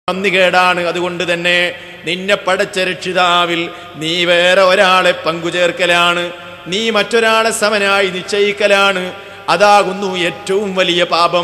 നന്ദികേടാണ് അതുകൊണ്ട് തന്നെ നിന്നെ പടച്ച രക്ഷിതാവിൽ നീ വേറെ ഒരാളെ പങ്കുചേർക്കലാണ് നീ മറ്റൊരാളെ സമനായി നിശ്ചയിക്കലാണ് അതാകുന്നു ഏറ്റവും വലിയ പാപം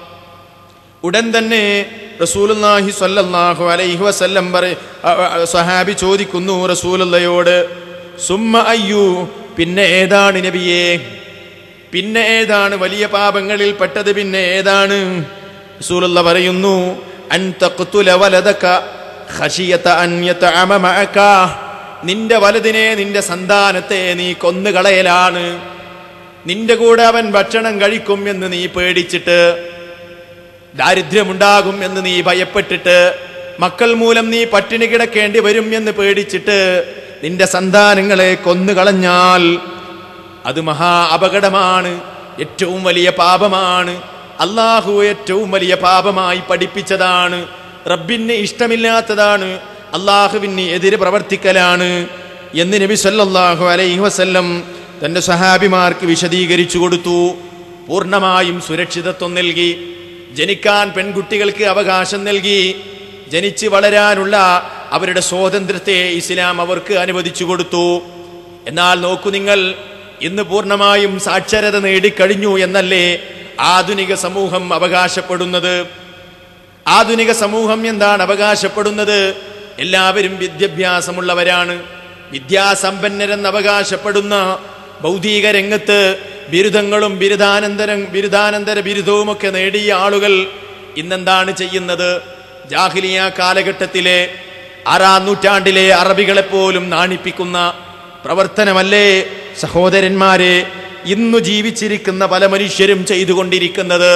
ഉടൻ തന്നെ റസൂലുള്ളാഹി സ്വല്ലല്ലാഹു അലൈഹി വസല്ലം പറ അ- അ- സ്വഹാബി ചോദിക്കുന്നു റസൂലുള്ളയോട് സുമ്മ അയ്യു പിന്നെ ഏതാണ് നബിയേ പിന്നെ ഏതാണ് വലിയ പാപങ്ങളിൽ പെട്ടത് പിന്നെ ഏതാണ് റസൂലുള്ള പറയുന്നു അൻ തഖ്തുല വലദക ഖശിയത അൻ യതഅമ മഅക നിന്റെ വലതിനെ നിന്റെ സന്താനത്തെ നീ കൊന്നുകളയലാണ് നിന്റെ കൂടെ അവൻ ഭക്ഷണം കഴിക്കും എന്ന് നീ പേടിച്ചിട്ട് ദാരിദ്ര്യമുണ്ടാകും എന്ന് നീ ഭയപ്പെട്ടിട്ട് മക്കൾ മൂലം നീ പട്ടിണി കിടക്കേണ്ടി വരും എന്ന് പേടിച്ചിട്ട് നിന്റെ സന്താനങ്ങളെ കൊന്നുകളഞ്ഞാൽ അത് മഹാ അപകടമാണ് ഏറ്റവും വലിയ പാപമാണ് അള്ളാഹു ഏറ്റവും വലിയ പാപമായി പഠിപ്പിച്ചതാണ് റബ്ബിന് ഇഷ്ടമില്ലാത്തതാണ് അള്ളാഹുവിന് എതിര് പ്രവർത്തിക്കലാണ് എന്ന് നബി സല്ലല്ലാഹു അലൈഹി വസല്ലം തന്റെ സഹാബിമാർക്ക് വിശദീകരിച്ചു കൊടുത്തു പൂർണ്ണമായും സുരക്ഷിതത്വം നൽകി ജനിക്കാൻ പെൺകുട്ടികൾക്ക് അവകാശം നൽകി ജനിച്ച് വളരാനുള്ള അവരുടെ സ്വാതന്ത്ര്യത്തെ ഇസ്ലാം അവർക്ക് അനുവദിച്ചു കൊടുത്തു എന്നാൽ നോക്കൂ നിങ്ങൾ ഇന്ന് പൂർണ്ണമായും സാക്ഷരത നേടിക്കഴിഞ്ഞു എന്നല്ലേ ആധുനിക സമൂഹം അവകാശപ്പെടുന്നത് ആധുനിക സമൂഹം എന്താണ് അവകാശപ്പെടുന്നത് എല്ലാവരും വിദ്യാഭ്യാസമുള്ളവരാണ് വിദ്യാസമ്പന്നരെന്ന് അവകാശപ്പെടുന്ന ഭൗതിക രംഗത്ത് ബിരുദങ്ങളും ബിരുദാനന്തരം ബിരുദാനന്തര ബിരുദവുമൊക്കെ നേടിയ ആളുകൾ ഇന്നെന്താണ് ചെയ്യുന്നത് ജാഹിലിയ കാലഘട്ടത്തിലെ ആറാം നൂറ്റാണ്ടിലെ അറബികളെപ്പോലും നാണിപ്പിക്കുന്ന പ്രവർത്തനമല്ലേ സഹോദരന്മാരെ ഇന്നു ജീവിച്ചിരിക്കുന്ന പല മനുഷ്യരും ചെയ്തുകൊണ്ടിരിക്കുന്നത്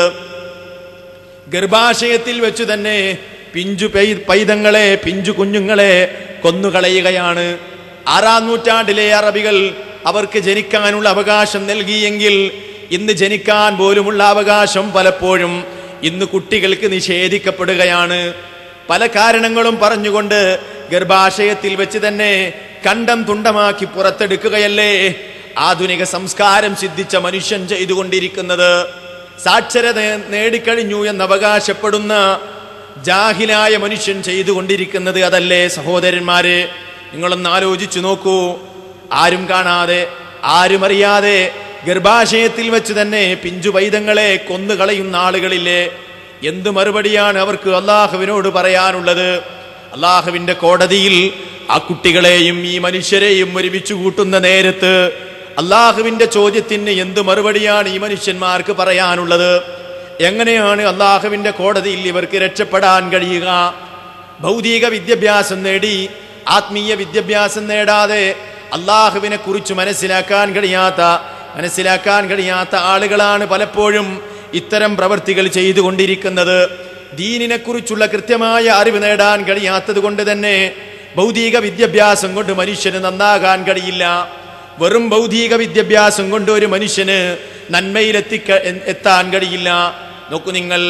ഗർഭാശയത്തിൽ വെച്ച് തന്നെ പിഞ്ചു പൈ- പൈതങ്ങളെ പിഞ്ചു കുഞ്ഞുങ്ങളെ കൊന്നുകളയുകയാണ് ആറാം നൂറ്റാണ്ടിലെ അറബികൾ അവർക്ക് ജനിക്കാനുള്ള അവകാശം നൽകിയെങ്കിൽ ഇന്ന് ജനിക്കാൻ പോലുമുള്ള അവകാശം പലപ്പോഴും ഇന്ന് കുട്ടികൾക്ക് നിഷേധിക്കപ്പെടുകയാണ് പല കാരണങ്ങളും പറഞ്ഞുകൊണ്ട് ഗർഭാശയത്തിൽ വെച്ച് തന്നെ കണ്ടം തുണ്ടമാക്കി പുറത്തെടുക്കുകയല്ലേ ആധുനിക സംസ്കാരം സിദ്ധിച്ച മനുഷ്യൻ ചെയ്തുകൊണ്ടിരിക്കുന്നത് സാക്ഷരത നേടിക്കഴിഞ്ഞു എന്ന് അവകാശപ്പെടുന്ന ജാഹിലായ മനുഷ്യൻ ചെയ്തുകൊണ്ടിരിക്കുന്നത് അതല്ലേ സഹോദരന്മാരെ നിങ്ങളൊന്ന് ആലോചിച്ചു നോക്കൂ ആരും കാണാതെ ആരും അറിയാതെ ഗർഭാശയത്തിൽ വെച്ച് തന്നെ പിഞ്ചു പൈതങ്ങളെ കൊന്നുകളയുന്ന ആളുകളില്ലേ എന്ത് മറുപടിയാണ് അവർക്ക് അള്ളാഹുവിനോട് പറയാനുള്ളത് അള്ളാഹുവിന്റെ കോടതിയിൽ ആ കുട്ടികളെയും ഈ മനുഷ്യരെയും ഒരുമിച്ച് കൂട്ടുന്ന നേരത്ത് അള്ളാഹുവിന്റെ ചോദ്യത്തിന് എന്ത് മറുപടിയാണ് ഈ മനുഷ്യന്മാർക്ക് പറയാനുള്ളത് എങ്ങനെയാണ് അള്ളാഹുവിന്റെ കോടതിയിൽ ഇവർക്ക് രക്ഷപ്പെടാൻ കഴിയുക ഭൗതിക വിദ്യാഭ്യാസം നേടി ആത്മീയ വിദ്യാഭ്യാസം നേടാതെ അള്ളാഹുവിനെ കുറിച്ച് മനസ്സിലാക്കാൻ കഴിയാത്ത മനസ്സിലാക്കാൻ കഴിയാത്ത ആളുകളാണ് പലപ്പോഴും ഇത്തരം പ്രവർത്തികൾ ചെയ്തുകൊണ്ടിരിക്കുന്നത് ദീനിനെ കുറിച്ചുള്ള കൃത്യമായ അറിവ് നേടാൻ കഴിയാത്തത് കൊണ്ട് തന്നെ ഭൗതിക വിദ്യാഭ്യാസം കൊണ്ട് മനുഷ്യന് നന്നാകാൻ കഴിയില്ല വെറും ഭൗതിക വിദ്യാഭ്യാസം കൊണ്ട് ഒരു മനുഷ്യന് നന്മയിലെത്തിക്ക എ- എത്താൻ കഴിയില്ല നോക്കൂ നിങ്ങൾ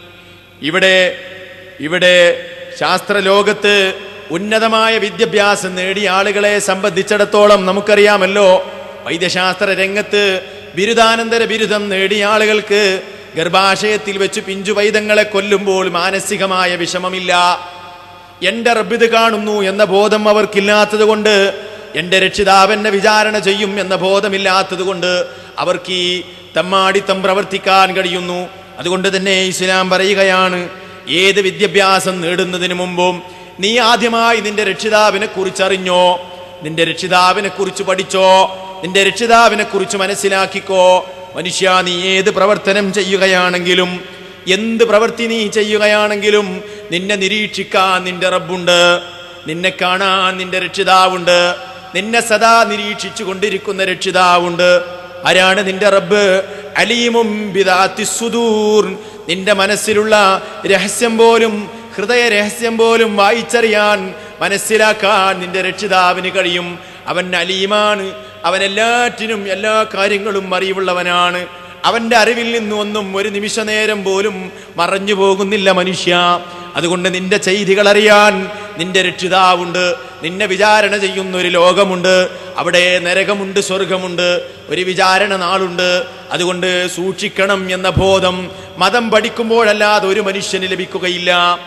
ഇവിടെ ഇവിടെ ശാസ്ത്രലോകത്ത് ഉന്നതമായ വിദ്യാഭ്യാസം നേടിയ ആളുകളെ സംബന്ധിച്ചിടത്തോളം നമുക്കറിയാമല്ലോ വൈദ്യശാസ്ത്ര രംഗത്ത് ബിരുദാനന്തര ബിരുദം നേടിയ ആളുകൾക്ക് ഗർഭാശയത്തിൽ വെച്ച് പിഞ്ചു വൈദങ്ങളെ കൊല്ലുമ്പോൾ മാനസികമായ വിഷമമില്ല എന്റെ റബ്ബിത് കാണുന്നു എന്ന ബോധം അവർക്കില്ലാത്തത് കൊണ്ട് എന്റെ രക്ഷിതാവെന്നെ വിചാരണ ചെയ്യും എന്ന ബോധമില്ലാത്തത് കൊണ്ട് അവർക്ക് ഈ തമ്മാടിത്തം പ്രവർത്തിക്കാൻ കഴിയുന്നു അതുകൊണ്ട് തന്നെ ഇസ്ലാം പറയുകയാണ് ഏത് വിദ്യാഭ്യാസം നേടുന്നതിന് മുമ്പും നീ ആദ്യമായി നിന്റെ രക്ഷിതാവിനെ കുറിച്ചറിഞ്ഞോ നിന്റെ രക്ഷിതാവിനെ കുറിച്ച് പഠിച്ചോ നിന്റെ രക്ഷിതാവിനെ കുറിച്ച് മനസ്സിലാക്കിക്കോ മനുഷ്യ നീ ഏത് പ്രവർത്തനം ചെയ്യുകയാണെങ്കിലും എന്ത് പ്രവൃത്തി നീ ചെയ്യുകയാണെങ്കിലും നിന്നെ നിരീക്ഷിക്കാൻ നിന്റെ റബ്ബുണ്ട് നിന്നെ കാണാൻ നിന്റെ രക്ഷിതാവുണ്ട് നിന്നെ സദാ നിരീക്ഷിച്ചു കൊണ്ടിരിക്കുന്ന രക്ഷിതാവുണ്ട് ആരാണ് നിന്റെ റബ്ബ് അലീമും ബിദാത്തി സുദൂർ നിന്റെ മനസ്സിലുള്ള രഹസ്യം പോലും ഹൃദയ രഹസ്യം പോലും വായിച്ചറിയാൻ മനസ്സിലാക്കാൻ നിന്റെ രക്ഷിതാവിന് കഴിയും അവൻ അലീമാണ് അവൻ എല്ലാറ്റിനും എല്ലാ കാര്യങ്ങളും അറിവുള്ളവനാണ് അവന്റെ അറിവിൽ നിന്നും ഒന്നും ഒരു നിമിഷ നേരം പോലും മറഞ്ഞു പോകുന്നില്ല മനുഷ്യ അതുകൊണ്ട് നിന്റെ ചെയ്തികൾ അറിയാൻ നിന്റെ രക്ഷിതാവുണ്ട് നിന്നെ വിചാരണ ചെയ്യുന്ന ഒരു ലോകമുണ്ട് അവിടെ നരകമുണ്ട് സ്വർഗമുണ്ട് ഒരു വിചാരണ നാളുണ്ട് അതുകൊണ്ട് സൂക്ഷിക്കണം എന്ന ബോധം മതം പഠിക്കുമ്പോഴല്ലാതെ ഒരു മനുഷ്യന് ലഭിക്കുകയില്ല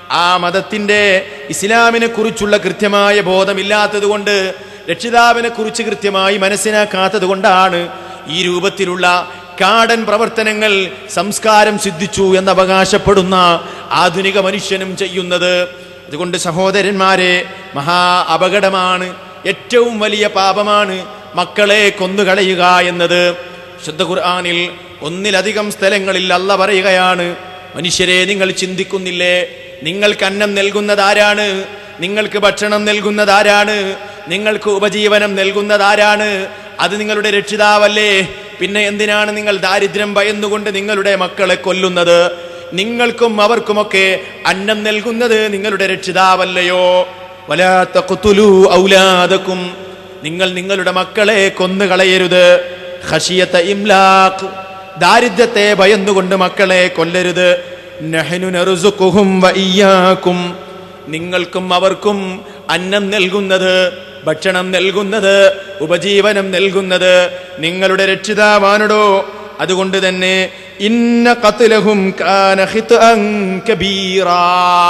ആ മതത്തിന്റെ ഇസ്ലാമിനെ കുറിച്ചുള്ള കൃത്യമായ ബോധമില്ലാത്തത് കൊണ്ട് രക്ഷിതാവിനെ കുറിച്ച് കൃത്യമായി മനസ്സിലാക്കാത്തത് കൊണ്ടാണ് ഈ രൂപത്തിലുള്ള കാടൻ പ്രവർത്തനങ്ങൾ സംസ്കാരം സിദ്ധിച്ചു എന്ന് അവകാശപ്പെടുന്ന ആധുനിക മനുഷ്യനും ചെയ്യുന്നത് അതുകൊണ്ട് സഹോദരന്മാരെ മഹാ അപകടമാണ് ഏറ്റവും വലിയ പാപമാണ് മക്കളെ കൊന്നുകളയുക എന്നത് ശുദ്ധ ഖുർആനിൽ ഒന്നിലധികം സ്ഥലങ്ങളിൽ അല്ല പറയുകയാണ് മനുഷ്യരെ നിങ്ങൾ ചിന്തിക്കുന്നില്ലേ നിങ്ങൾക്ക് അന്നം നൽകുന്നത് ആരാണ് നിങ്ങൾക്ക് ഭക്ഷണം നൽകുന്നത് ആരാണ് നിങ്ങൾക്ക് ഉപജീവനം നൽകുന്നത് ആരാണ് അത് നിങ്ങളുടെ രക്ഷിതാവല്ലേ പിന്നെ എന്തിനാണ് നിങ്ങൾ ദാരിദ്ര്യം ഭയന്നുകൊണ്ട് നിങ്ങളുടെ മക്കളെ കൊല്ലുന്നത് നിങ്ങൾക്കും അവർക്കുമൊക്കെ അന്നം നൽകുന്നത് നിങ്ങളുടെ രക്ഷിതാവല്ലയോ വലാ തഖ്തുലൂ ഔലാദക്കും നിങ്ങൾ നിങ്ങളുടെ മക്കളെ കൊന്നുകളയരുത് ഖശിയത ഇംലാഖ് ദാരിദ്ര്യത്തെ ഭയന്നുകൊണ്ട് മക്കളെ കൊല്ലരുത് നഹ്നു നർസുഖുഹും വഇയ്യാക്കും നിങ്ങൾക്കും അവർക്കും അന്നം നൽകുന്നത് ഭക്ഷണം നൽകുന്നത് ഉപജീവനം നൽകുന്നത് നിങ്ങളുടെ രക്ഷിതാവാനടോ അതുകൊണ്ട് തന്നെ ഇന്ന കത്തിലഹും കാന ഖിത്അൻ കബീറാ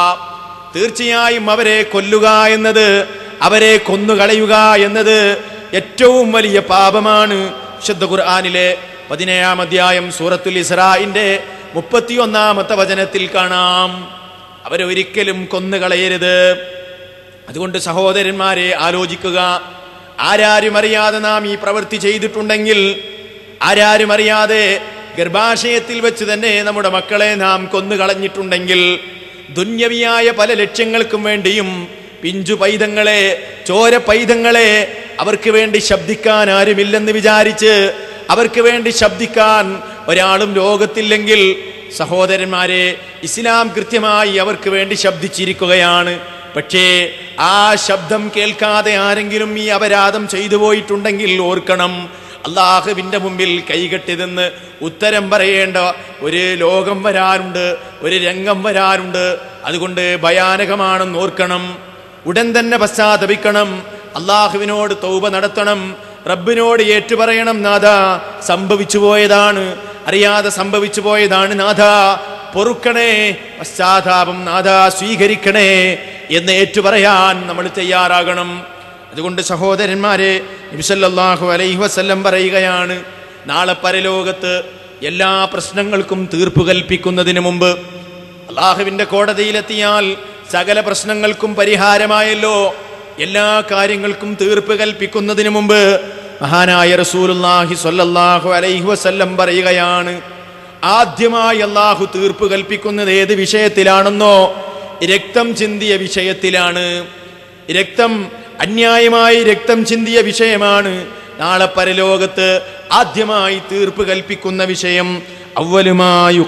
തീർച്ചയായും അവരെ കൊല്ലുക എന്നത് അവരെ കൊന്നുകളയുക എന്നത് ഏറ്റവും വലിയ പാപമാണ് ശുദ്ധ ഖുർആാനിലെ പതിനേഴാം അധ്യായം സൂറത്തുൽ ഇസ്രായിന്റെ മുപ്പത്തിയൊന്നാമത്തെ വചനത്തിൽ കാണാം അവരെ ഒരിക്കലും കൊന്നുകളയരുത് അതുകൊണ്ട് സഹോദരന്മാരെ ആലോചിക്കുക ആരാരും അറിയാതെ നാം ഈ പ്രവൃത്തി ചെയ്തിട്ടുണ്ടെങ്കിൽ ആരാരും അറിയാതെ ഗർഭാശയത്തിൽ വെച്ച് തന്നെ നമ്മുടെ മക്കളെ നാം കൊന്നുകളഞ്ഞിട്ടുണ്ടെങ്കിൽ ദുന്യവിയായ പല ലക്ഷ്യങ്ങൾക്കും വേണ്ടിയും പിഞ്ചു പൈതങ്ങളെ ചോര പൈതങ്ങളെ അവർക്ക് വേണ്ടി ശബ്ദിക്കാൻ ആരുമില്ലെന്ന് വിചാരിച്ച് അവർക്ക് വേണ്ടി ശബ്ദിക്കാൻ ഒരാളും ലോകത്തില്ലെങ്കിൽ സഹോദരന്മാരെ ഇസ്ലാം കൃത്യമായി അവർക്ക് വേണ്ടി ശബ്ദിച്ചിരിക്കുകയാണ് പക്ഷേ ആ ശബ്ദം കേൾക്കാതെ ആരെങ്കിലും ഈ അപരാധം ചെയ്തു പോയിട്ടുണ്ടെങ്കിൽ ഓർക്കണം അള്ളാഹുവിന്റെ മുമ്പിൽ കൈകെട്ടി നിന്ന് ഉത്തരം പറയേണ്ട ഒരു ലോകം വരാനുണ്ട് ഒരു രംഗം വരാനുണ്ട് അതുകൊണ്ട് ഭയാനകമാണെന്ന് ഓർക്കണം ഉടൻ തന്നെ പശ്ചാത്തപിക്കണം അള്ളാഹുവിനോട് തൗബ നടത്തണം റബ്ബിനോട് ഏറ്റുപറയണം നാഥ സംഭവിച്ചു പോയതാണ് അറിയാതെ സംഭവിച്ചു പോയതാണ് നാഥ പൊറുക്കണേ പശ്ചാത്താപം നാഥ സ്വീകരിക്കണേ എന്ന് ഏറ്റുപറയാൻ നമ്മൾ തയ്യാറാകണം അതുകൊണ്ട് സഹോദരന്മാരെ നബിസല്ലാഹു അലൈഹി വസല്ലം പറയുകയാണ് നാളെ പരലോകത്ത് എല്ലാ പ്രശ്നങ്ങൾക്കും തീർപ്പ് കൽപ്പിക്കുന്നതിന് മുമ്പ് അള്ളാഹുവിന്റെ കോടതിയിലെത്തിയാൽ സകല പ്രശ്നങ്ങൾക്കും പരിഹാരമായല്ലോ എല്ലാ കാര്യങ്ങൾക്കും തീർപ്പ് കൽപ്പിക്കുന്നതിന് മുമ്പ് മഹാനായ റസൂലുല്ലാഹി സ്വല്ലല്ലാഹു അലൈഹി വസല്ലം പറയുകയാണ് ആദ്യമായി അള്ളാഹു തീർപ്പ് കൽപ്പിക്കുന്നത് ഏത് വിഷയത്തിലാണെന്നോ രക്തം ചിന്തിയ വിഷയത്തിലാണ് രക്തം അന്യായമായി രക്തം ചിന്തിയ വിഷയമാണ് നാളെ പരലോകത്ത് ആദ്യമായി തീർപ്പ് കൽപ്പിക്കുന്ന വിഷയം അവലുമായി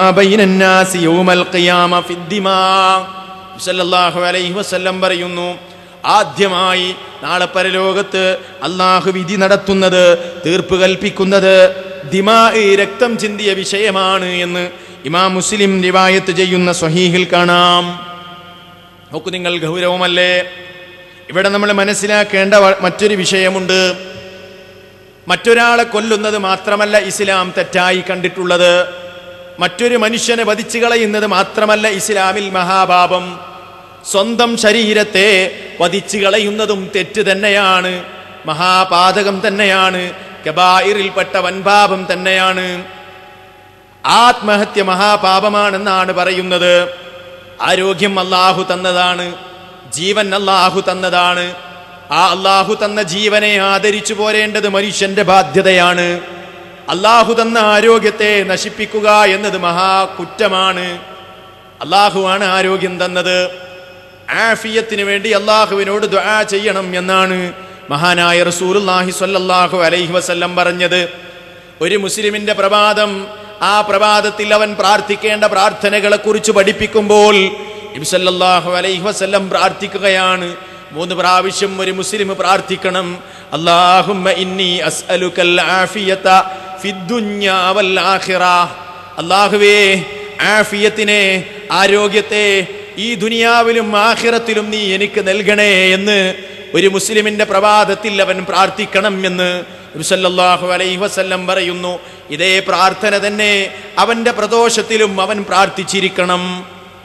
അലൈഹി വസല്ലം പറയുന്നു ആദ്യമായി നാളെ പരലോകത്ത് അള്ളാഹു വിധി നടത്തുന്നത് തീർപ്പ് കൽപ്പിക്കുന്നത് ദിമാ രക്തം ചിന്തിയ വിഷയമാണ് എന്ന് ഇമാം മുസ്ലിം റിവായത്ത് ചെയ്യുന്ന സ്വഹീഹിൽ കാണാം നോക്കൂ നിങ്ങൾ ഗൗരവമല്ലേ ഇവിടെ നമ്മൾ മനസ്സിലാക്കേണ്ട വ- മറ്റൊരു വിഷയമുണ്ട് മറ്റൊരാളെ കൊല്ലുന്നത് മാത്രമല്ല ഇസ്ലാം തെറ്റായി കണ്ടിട്ടുള്ളത് മറ്റൊരു മനുഷ്യനെ വധിച്ചു കളയുന്നത് മാത്രമല്ല ഇസ്ലാമിൽ മഹാപാപം സ്വന്തം ശരീരത്തെ വധിച്ചു കളയുന്നതും തെറ്റ് തന്നെയാണ് മഹാപാതകം തന്നെയാണ് കബായിറിൽപ്പെട്ട വൻപാപം തന്നെയാണ് ആത്മഹത്യ മഹാപാപമാണെന്നാണ് പറയുന്നത് ആരോഗ്യം അള്ളാഹു തന്നതാണ് ജീവൻ അള്ളാഹു തന്നതാണ് ആ അള്ളാഹു തന്ന ജീവനെ ആദരിച്ചു പോരേണ്ടത് മനുഷ്യന്റെ ബാധ്യതയാണ് അള്ളാഹു തന്ന ആരോഗ്യത്തെ നശിപ്പിക്കുക എന്നത് മഹാകുറ്റമാണ് അള്ളാഹുവാണ് ആരോഗ്യം തന്നത് ആഫിയത്തിന് വേണ്ടി അള്ളാഹുവിനോട് ദുആ ചെയ്യണം എന്നാണ് മഹാനായ റസൂലുള്ളാഹി സ്വല്ലല്ലാഹു അലൈഹി വസല്ലം പറഞ്ഞത് ഒരു മുസ്ലിമിന്റെ പ്രഭാതം ആ പ്രഭാതത്തിൽ അവൻ പ്രാർത്ഥിക്കേണ്ട പ്രാർത്ഥനകളെ കുറിച്ച് പഠിപ്പിക്കുമ്പോൾ നബി സല്ലല്ലാഹു അലൈഹി വസല്ലം പ്രാർത്ഥിക്കുകയാണ് മൂന്ന് പ്രാവശ്യം ഒരു മുസ്ലിം പ്രാർത്ഥിക്കണം അല്ലാഹുമ്മ ഇന്നി അസ്അലുക്കൽ ആഫിയത ഫിദ്ദുന്യാ വൽ ആഖിറ അല്ലാഹുവേ ആഫിയത്തിനെ ആരോഗ്യത്തെ ഈ ദുനിയാവിലും ആഖിറത്തിലും നീ എനിക്ക് നൽകണേ എന്ന് ഒരു മുസ്ലിമിന്റെ പ്രഭാതത്തിൽ അവൻ പ്രാർത്ഥിക്കണം എന്ന് നബി സല്ലല്ലാഹു അലൈഹി വസല്ലം പറയുന്നു ഇതേ പ്രാർത്ഥന തന്നെ അവന്റെ പ്രദോഷത്തിലും അവൻ പ്രാർത്ഥിച്ചിരിക്കണം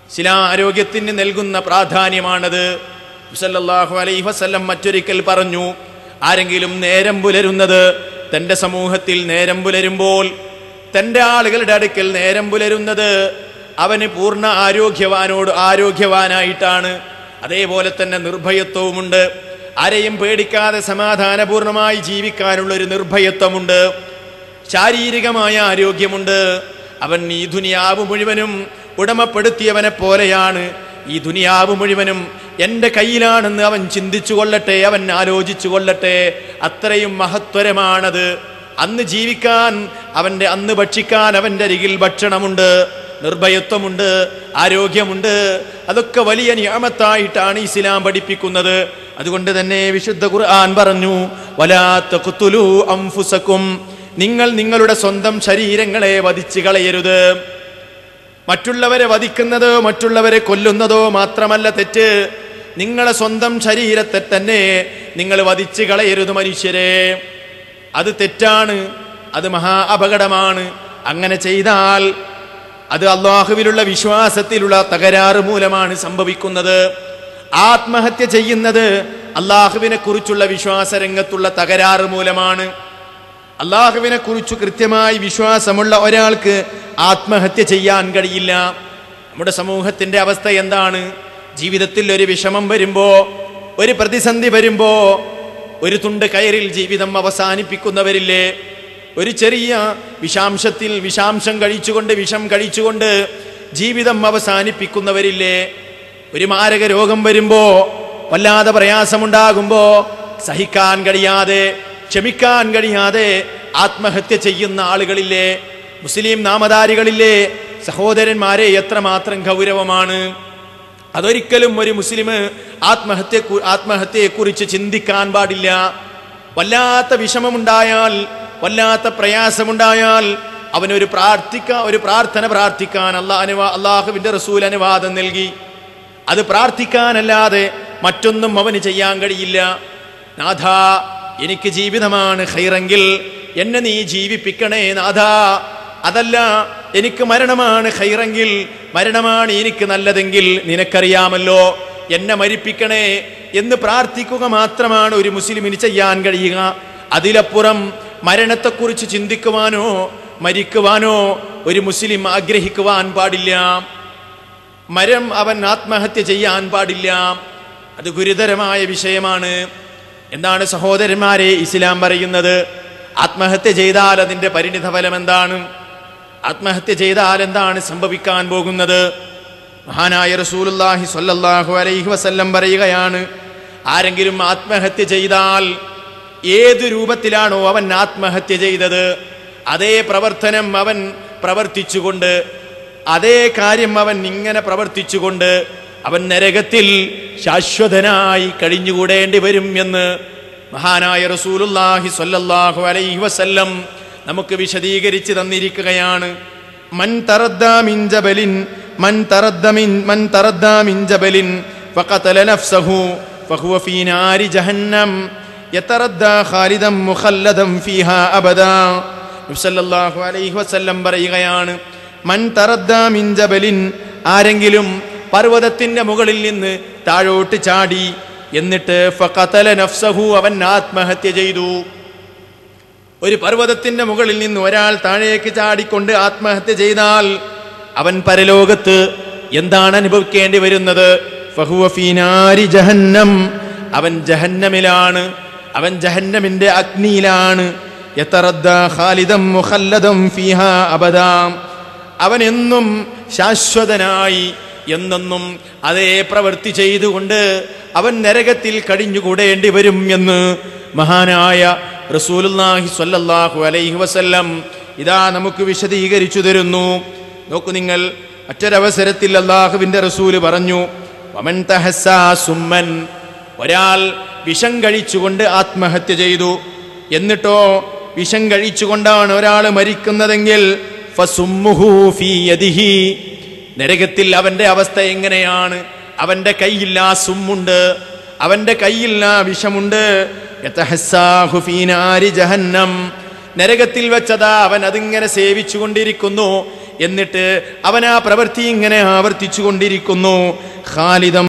ചില ആരോഗ്യത്തിന് നൽകുന്ന പ്രാധാന്യമാണത് സല്ലല്ലാഹു അലൈഹി വസല്ലം മറ്റൊരിക്കൽ പറഞ്ഞു ആരെങ്കിലും നേരം പുലരുന്നത് തന്റെ സമൂഹത്തിൽ നേരം പുലരുമ്പോൾ തന്റെ ആളുകളുടെ അടുക്കൽ നേരം പുലരുന്നത് അവന് പൂർണ്ണ ആരോഗ്യവാനോട് ആരോഗ്യവാനായിട്ടാണ് അതേപോലെ തന്നെ നിർഭയത്വവുമുണ്ട് ആരെയും പേടിക്കാതെ സമാധാനപൂർണമായി ജീവിക്കാനുള്ള ഒരു നിർഭയത്വമുണ്ട് ശാരീരികമായ ആരോഗ്യമുണ്ട് അവൻ ഈ ദുനിയാവ് മുഴുവനും ഉടമപ്പെടുത്തിയവനെ പോലെയാണ് ഈ ദുനിയാവ് മുഴുവനും എൻ്റെ കയ്യിലാണെന്ന് അവൻ ചിന്തിച്ചു കൊള്ളട്ടെ അവൻ ആലോചിച്ചു കൊള്ളട്ടെ അത്രയും മഹത്വരമാണത് അന്ന് ജീവിക്കാൻ അവൻ്റെ അന്ന് ഭക്ഷിക്കാൻ അവൻ്റെ അരികിൽ ഭക്ഷണമുണ്ട് നിർഭയത്വമുണ്ട് ആരോഗ്യമുണ്ട് അതൊക്കെ വലിയ നിയമത്തായിട്ടാണ് ഇസ്ലാം പഠിപ്പിക്കുന്നത് അതുകൊണ്ട് തന്നെ വിശുദ്ധ ഖുർആൻ പറഞ്ഞു വലാത്ത കുത്തുലു അംഫുസക്കും നിങ്ങൾ നിങ്ങളുടെ സ്വന്തം ശരീരങ്ങളെ വധിച്ചു കളയരുത് മറ്റുള്ളവരെ വധിക്കുന്നതോ മറ്റുള്ളവരെ കൊല്ലുന്നതോ മാത്രമല്ല തെറ്റ് നിങ്ങളെ സ്വന്തം ശരീരത്തെ തന്നെ നിങ്ങൾ വധിച്ചു കളയരുത് മനുഷ്യരെ അത് തെറ്റാണ് അത് മഹാ അപകടമാണ് അങ്ങനെ ചെയ്താൽ അത് അള്ളാഹുവിലുള്ള വിശ്വാസത്തിലുള്ള തകരാറ് മൂലമാണ് സംഭവിക്കുന്നത് ആത്മഹത്യ ചെയ്യുന്നത് അള്ളാഹുവിനെ കുറിച്ചുള്ള വിശ്വാസ രംഗത്തുള്ള തകരാറ് മൂലമാണ് അള്ളാഹുവിനെ കുറിച്ച് കൃത്യമായി വിശ്വാസമുള്ള ഒരാൾക്ക് ആത്മഹത്യ ചെയ്യാൻ കഴിയില്ല നമ്മുടെ സമൂഹത്തിന്റെ അവസ്ഥ എന്താണ് ജീവിതത്തിൽ ഒരു വിഷമം വരുമ്പോ ഒരു പ്രതിസന്ധി വരുമ്പോ ഒരു തുണ്ട് കയറിൽ ജീവിതം അവസാനിപ്പിക്കുന്നവരില്ലേ ഒരു ചെറിയ വിഷാംശത്തിൽ വിഷാംശം കഴിച്ചുകൊണ്ട് വിഷം കഴിച്ചുകൊണ്ട് ജീവിതം അവസാനിപ്പിക്കുന്നവരില്ലേ ഒരു മാരക രോഗം വരുമ്പോ വല്ലാതെ പ്രയാസമുണ്ടാകുമ്പോ സഹിക്കാൻ കഴിയാതെ ക്ഷമിക്കാൻ കഴിയാതെ ആത്മഹത്യ ചെയ്യുന്ന ആളുകളില്ലേ മുസ്ലിം നാമധാരികളില്ലേ സഹോദരന്മാരെ എത്രമാത്രം ഗൗരവമാണ് അതൊരിക്കലും ഒരു മുസ്ലിം ആത്മഹത്യ ആത്മഹത്യയെക്കുറിച്ച് ചിന്തിക്കാൻ പാടില്ല വല്ലാത്ത വിഷമമുണ്ടായാൽ വല്ലാത്ത പ്രയാസമുണ്ടായാൽ അവനൊരു പ്രാർത്ഥിക്ക ഒരു പ്രാർത്ഥന പ്രാർത്ഥിക്കാൻ അള്ളാഹ് അനുവാ അള്ളാഹുവിന്റെ റസൂൽ അനുവാദം നൽകി അത് പ്രാർത്ഥിക്കാനല്ലാതെ മറ്റൊന്നും അവന് ചെയ്യാൻ കഴിയില്ല നാഥ എനിക്ക് ജീവിതമാണ് ഹൈറെങ്കിൽ എന്നെ നീ ജീവിപ്പിക്കണേ നാഥ അതല്ല എനിക്ക് മരണമാണ് ഹൈറെങ്കിൽ മരണമാണ് എനിക്ക് നല്ലതെങ്കിൽ നിനക്കറിയാമല്ലോ എന്നെ മരിപ്പിക്കണേ എന്ന് പ്രാർത്ഥിക്കുക മാത്രമാണ് ഒരു മുസ്ലിമിന് ചെയ്യാൻ കഴിയുക അതിലപ്പുറം മരണത്തെക്കുറിച്ച് ചിന്തിക്കുവാനോ മരിക്കുവാനോ ഒരു മുസ്ലിം ആഗ്രഹിക്കുവാൻ പാടില്ല മരം അവൻ ആത്മഹത്യ ചെയ്യാൻ പാടില്ല അത് ഗുരുതരമായ വിഷയമാണ് എന്താണ് സഹോദരന്മാരെ ഇസ്ലാം പറയുന്നത് ആത്മഹത്യ ചെയ്താൽ അതിന്റെ പരിണിത ഫലം എന്താണ് ആത്മഹത്യ ചെയ്താൽ എന്താണ് സംഭവിക്കാൻ പോകുന്നത് മഹാനായ റസൂലുല്ലാഹി സ്വല്ലല്ലാഹു അലൈഹി വസല്ലം പറയുകയാണ് ആരെങ്കിലും ആത്മഹത്യ ചെയ്താൽ ഏത് രൂപത്തിലാണോ അവൻ ആത്മഹത്യ ചെയ്തത് അതേ പ്രവർത്തനം അവൻ പ്രവർത്തിച്ചുകൊണ്ട് അതേ കാര്യം അവൻ ഇങ്ങനെ പ്രവർത്തിച്ചുകൊണ്ട് അവൻ നരകത്തിൽ ശാശ്വതനായി കഴിഞ്ഞുകൂടേണ്ടി വരും എന്ന് മഹാനായ റസൂലുല്ലാഹി സ്വല്ലല്ലാഹു അലൈഹി വസല്ലം നമുക്ക് വിശദീകരിച്ച് തന്നിരിക്കുകയാണ് മൻ തറദ്ദ മിൻ ജബലിൻ മൻ തറദ്ദ മിൻ മൻ തറദ്ദ മിൻ ജബലിൻ ഫഖതല നഫ്സഹു ഫഹുവ ഫീ നാരി ജഹന്നം യതറദ്ദ ഖാലിദൻ മുഖല്ലദൻ ഫീഹാ അബദാ നബി സല്ലല്ലാഹു അലൈഹി വസല്ലം പറയുകയാണ് മൻ തറദ്ദ മിൻ ജബലിൻ ആരെങ്കിലും പർവ്വതത്തിന്റെ മുകളിൽ നിന്ന് താഴോട്ട് ചാടി എന്നിട്ട് ഫഖതല നഫ്സഹു അവൻ ആത്മഹത്യ ചെയ്തു ഒരു പർവ്വതത്തിന്റെ മുകളിൽ നിന്ന് ഒരാൾ താഴേക്ക് ചാടിക്കൊണ്ട് ആത്മഹത്യ ചെയ്താൽ അവൻ പരലോകത്ത് എന്താണ് അനുഭവിക്കേണ്ടി വരുന്നത് ഫഹുവ ഫീ നാരി ജഹന്നം അവൻ ജഹന്നമിലാണ് അവൻ ജഹന്നമിന്റെ അഗ്നിയിലാണ് യതറദ്ദ ഖാലിദം മുഖല്ലദം ഫീഹാ അബദാം അവൻ എന്നും ശാശ്വതനായി എന്നെന്നും അതേ പ്രവൃത്തി ചെയ്തുകൊണ്ട് അവൻ നരകത്തിൽ കഴിഞ്ഞുകൂടേണ്ടി വരും എന്ന് മഹാനായ റസൂലുല്ലാഹി സ്വല്ലല്ലാഹു അലൈഹി വസല്ലം ഇതാ നമുക്ക് വിശദീകരിച്ചു തരുന്നു നോക്കൂ നിങ്ങൾ മറ്റൊരവസരത്തിൽ അള്ളാഹുവിന്റെ റസൂല് പറഞ്ഞു വമൻ തഹസ്സാ സുമ്മൻ ഒരാൾ വിഷം കഴിച്ചുകൊണ്ട് ആത്മഹത്യ ചെയ്തു എന്നിട്ടോ വിഷം കഴിച്ചുകൊണ്ടാണ് ഒരാൾ മരിക്കുന്നതെങ്കിൽ ഫസുമ്മുഹു ഫീ യദിഹി നരകത്തിൽ അവന്റെ അവസ്ഥ എങ്ങനെയാണ് അവന്റെ കയ്യിൽ ആ സുമ്മുണ്ട് അവന്റെ കയ്യിൽ ആ വിഷമുണ്ട് യതഹസ്സാഹു ഫീ നാരി ജഹന്നം നരകത്തിൽ വെച്ചതാ അവൻ അതിങ്ങനെ സേവിച്ചുകൊണ്ടിരിക്കുന്നു എന്നിട്ട് അവൻ ആ പ്രവൃത്തി ഇങ്ങനെ ആവർത്തിച്ചു കൊണ്ടിരിക്കുന്നു ഖാലിദം